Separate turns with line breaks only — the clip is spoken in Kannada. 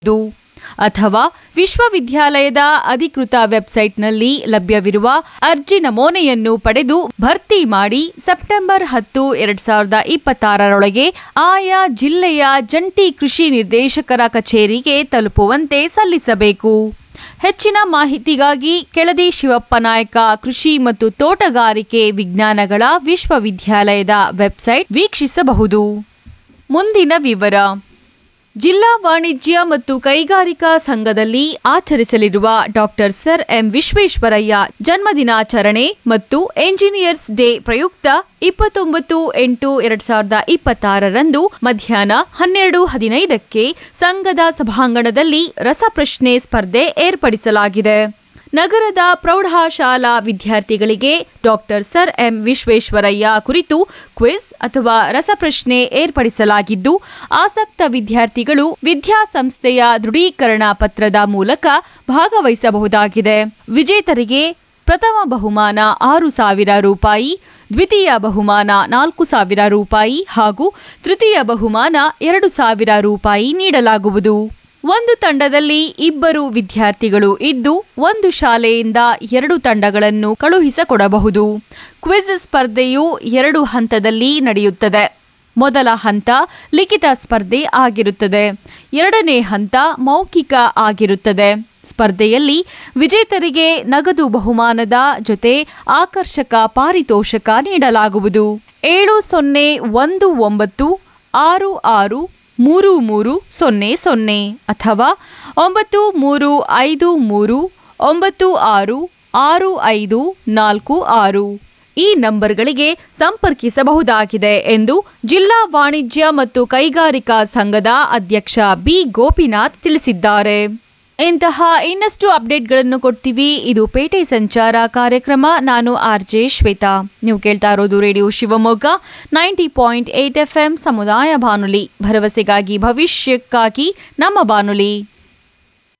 ದು ಅಥವಾ ವಿಶ್ವವಿದ್ಯಾಲಯದ ಅಧಿಕೃತ ವೆಬ್ಸೈಟ್ನಲ್ಲಿ ಲಭ್ಯವಿರುವ ಅರ್ಜಿ ನಮೂನೆಯನ್ನು ಪಡೆದು ಭರ್ತಿ ಮಾಡಿ ಸೆಪ್ಟೆಂಬರ್ ಹತ್ತು ಎರಡ್ ಸಾವಿರದ ಇಪ್ಪತ್ತಾರರೊಳಗೆ ಆಯಾ ಜಿಲ್ಲೆಯ ಜಂಟಿ ಕೃಷಿ ನಿರ್ದೇಶಕರ ಕಚೇರಿಗೆ ತಲುಪುವಂತೆ ಸಲ್ಲಿಸಬೇಕು ಹೆಚ್ಚಿನ ಮಾಹಿತಿಗಾಗಿ ಕೆಳದಿ ಶಿವಪ್ಪ ನಾಯಕ ಕೃಷಿ ಮತ್ತು ತೋಟಗಾರಿಕೆ ವಿಜ್ಞಾನಗಳ ವಿಶ್ವವಿದ್ಯಾಲಯದ ವೆಬ್ಸೈಟ್ ವೀಕ್ಷಿಸಬಹುದು ಮುಂದಿನ ವಿವರ ಜಿಲ್ಲಾ ವಾಣಿಜ್ಯ ಮತ್ತು ಕೈಗಾರಿಕಾ ಸಂಘದಲ್ಲಿ ಆಚರಿಸಲಿರುವ ಡಾಕ್ಟರ್ ಸರ್ ಎಂ ವಿಶ್ವೇಶ್ವರಯ್ಯ ಜನ್ಮದಿನಾಚರಣೆ ಮತ್ತು ಎಂಜಿನಿಯರ್ಸ್ ಡೇ ಪ್ರಯುಕ್ತ ಇಪ್ಪತ್ತೊಂಬತ್ತು ಎಂಟು ಎರಡ್ ಸಾವಿರದ ಇಪ್ಪತ್ತಾರರಂದು ಮಧ್ಯಾಹ್ನ ಹನ್ನೆರಡು ಹದಿನೈದಕ್ಕೆ ಸಂಘದ ಸಭಾಂಗಣದಲ್ಲಿ ರಸಪ್ರಶ್ನೆ ಸ್ಪರ್ಧೆ ಏರ್ಪಡಿಸಲಾಗಿದೆ ನಗರದ ಪ್ರೌಢಶಾಲಾ ವಿದ್ಯಾರ್ಥಿಗಳಿಗೆ ಡಾಕ್ಟರ್ ಸರ್ ಎಂ ವಿಶ್ವೇಶ್ವರಯ್ಯ ಕುರಿತು ಕ್ವಿಜ್ ಅಥವಾ ರಸಪ್ರಶ್ನೆ ಏರ್ಪಡಿಸಲಾಗಿದ್ದು ಆಸಕ್ತ ವಿದ್ಯಾರ್ಥಿಗಳು ವಿದ್ಯಾಸಂಸ್ಥೆಯ ದೃಢೀಕರಣ ಪತ್ರದ ಮೂಲಕ ಭಾಗವಹಿಸಬಹುದಾಗಿದೆ ವಿಜೇತರಿಗೆ ಪ್ರಥಮ ಬಹುಮಾನ ಆರು ಸಾವಿರ ರೂಪಾಯಿ ದ್ವಿತೀಯ ಬಹುಮಾನ ನಾಲ್ಕು ಸಾವಿರ ರೂಪಾಯಿ ಹಾಗೂ ತೃತೀಯ ಬಹುಮಾನ ಎರಡು ಸಾವಿರ ರೂಪಾಯಿ ನೀಡಲಾಗುವುದು ಒಂದು ತಂಡದಲ್ಲಿ ಇಬ್ಬರು ವಿದ್ಯಾರ್ಥಿಗಳು ಇದ್ದು ಒಂದು ಶಾಲೆಯಿಂದ ಎರಡು ತಂಡಗಳನ್ನು ಕಳುಹಿಸಿಕೊಡಬಹುದು ಕ್ವಿಜ್ ಸ್ಪರ್ಧೆಯು ಎರಡು ಹಂತದಲ್ಲಿ ನಡೆಯುತ್ತದೆ ಮೊದಲ ಹಂತ ಲಿಖಿತ ಸ್ಪರ್ಧೆ ಆಗಿರುತ್ತದೆ ಎರಡನೇ ಹಂತ ಮೌಖಿಕ ಆಗಿರುತ್ತದೆ ಸ್ಪರ್ಧೆಯಲ್ಲಿ ವಿಜೇತರಿಗೆ ನಗದು ಬಹುಮಾನದ ಜೊತೆ ಆಕರ್ಷಕ ಪಾರಿತೋಷಕ ನೀಡಲಾಗುವುದು ಏಳು ಸೊನ್ನೆ ಒಂದು ಒಂಬತ್ತು ಆರು ಆರು ಮೂರು ಮೂರು ಸೊನ್ನೆ ಸೊನ್ನೆ ಅಥವಾ ಒಂಬತ್ತು ಮೂರು ಐದು ಮೂರು ಒಂಬತ್ತು ಆರು ಆರು ಐದು ನಾಲ್ಕು ಆರು ಈ ನಂಬರ್ಗಳಿಗೆ ಸಂಪರ್ಕಿಸಬಹುದಾಗಿದೆ ಎಂದು ಜಿಲ್ಲಾ ವಾಣಿಜ್ಯ ಮತ್ತು ಕೈಗಾರಿಕಾ ಸಂಘದ ಅಧ್ಯಕ್ಷ ಬಿ ಗೋಪಿನಾಥ್ ತಿಳಿಸಿದ್ದಾರೆ ಇಂತಹ ಇನ್ನಷ್ಟು ಅಪ್ಡೇಟ್ಗಳನ್ನು ಕೊಡ್ತೀವಿ ಇದು ಪೇಟೆ ಸಂಚಾರ ಕಾರ್ಯಕ್ರಮ ನಾನು ಆರ್ ಜೆ ಶ್ವೇತಾ ನೀವು ಕೇಳ್ತಾ ಇರೋದು radio Shivamogga ninety point eight F M ಸಮುದಾಯ ಬಾನುಲಿ ಭರವಸೆಗಾಗಿ ಭವಿಷ್ಯಕ್ಕಾಗಿ ನಮ್ಮ ಬಾನುಲಿ